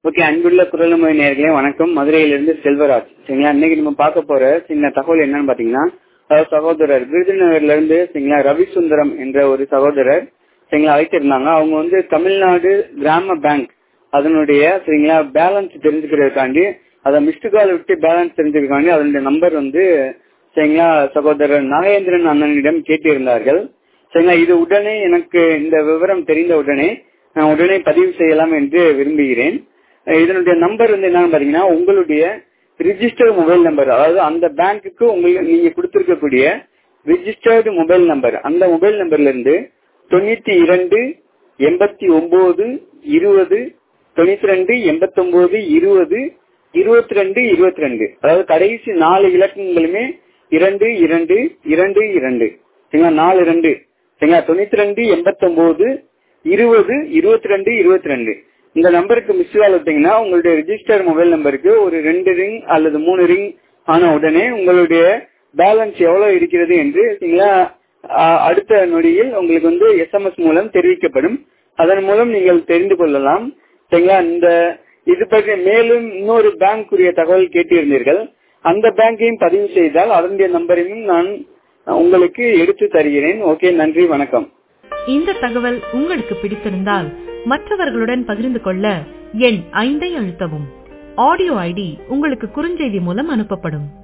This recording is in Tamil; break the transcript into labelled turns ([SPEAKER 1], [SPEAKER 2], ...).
[SPEAKER 1] ஓகே அன்புள்ள குரலமொழி நேர்களே வணக்கம் மதுரையிலிருந்து செல்வராஜ் சரிங்களா இன்னைக்கு நம்ம பார்க்க போற சின்ன தகவல் என்னன்னு பாத்தீங்கன்னா அதாவது சகோதரர் விருதுநகர்ல இருந்து சரிங்களா ரவிசுந்தரம் என்ற ஒரு சகோதரர் சரிங்களா அழைத்திருந்தாங்க அவங்க வந்து தமிழ்நாடு கிராம பேங்க் அதனுடைய சரிங்களா பேலன்ஸ் தெரிஞ்சுக்கிறதுக்காண்டி அதை மிஸ்டு கால் விட்டு பேலன்ஸ் தெரிஞ்சுக்கிறதுக்காண்டி அதனுடைய நம்பர் வந்து சரிங்களா சகோதரர் நாகேந்திரன் அண்ணனிடம் கேட்டிருந்தார்கள் சரிங்களா இது உடனே எனக்கு இந்த விவரம் தெரிந்த உடனே நான் உடனே பதிவு செய்யலாம் என்று விரும்புகிறேன் இதனுடைய நம்பர் வந்து என்னன்னு பாத்தீங்கன்னா உங்களுடைய ரிஜிஸ்டர்ட் மொபைல் நம்பர் அதாவது அந்த பேங்க்குக்கு உங்களுக்கு நீங்க கொடுத்திருக்கக்கூடிய ரிஜிஸ்டர்டு மொபைல் நம்பர் அந்த மொபைல் நம்பர்ல இருந்து தொண்ணூத்தி இரண்டு எண்பத்தி ஒன்பது இருபது தொண்ணூத்தி ரெண்டு எண்பத்தி ஒன்பது இருபது இருபத்தி ரெண்டு இருபத்தி ரெண்டு அதாவது கடைசி நாலு இலக்கங்களுமே இரண்டு இரண்டு இரண்டு இரண்டு சரிங்களா நாலு ரெண்டு சரிங்களா தொண்ணூத்தி ரெண்டு எண்பத்தி ஒன்பது இருபது இருபத்தி ரெண்டு இருபத்தி ரெண்டு இந்த நம்பருக்கு மிஸ் கால் விட்டீங்கன்னா உங்களுடைய ரிஜிஸ்டர் மொபைல் நம்பருக்கு ஒரு ரெண்டு ரிங் அல்லது மூணு ரிங் ஆன உடனே உங்களுடைய பேலன்ஸ் எவ்வளவு இருக்கிறது என்று சரிங்களா அடுத்த நொடியில் உங்களுக்கு வந்து எஸ்எம்எஸ் மூலம் தெரிவிக்கப்படும் அதன் மூலம் நீங்கள் தெரிந்து கொள்ளலாம் சரிங்களா இந்த இது பற்றி மேலும் இன்னொரு பேங்க் உரிய தகவல் கேட்டிருந்தீர்கள் அந்த பேங்கையும் பதிவு செய்தால் அதனுடைய நம்பரையும் நான் உங்களுக்கு எடுத்து தருகிறேன் ஓகே நன்றி வணக்கம்
[SPEAKER 2] இந்த தகவல் உங்களுக்கு பிடித்திருந்தால் மற்றவர்களுடன் பகிர்ந்து கொள்ள எண் ஐந்தை அழுத்தவும் ஆடியோ ஐடி உங்களுக்கு குறுஞ்செய்தி மூலம் அனுப்பப்படும்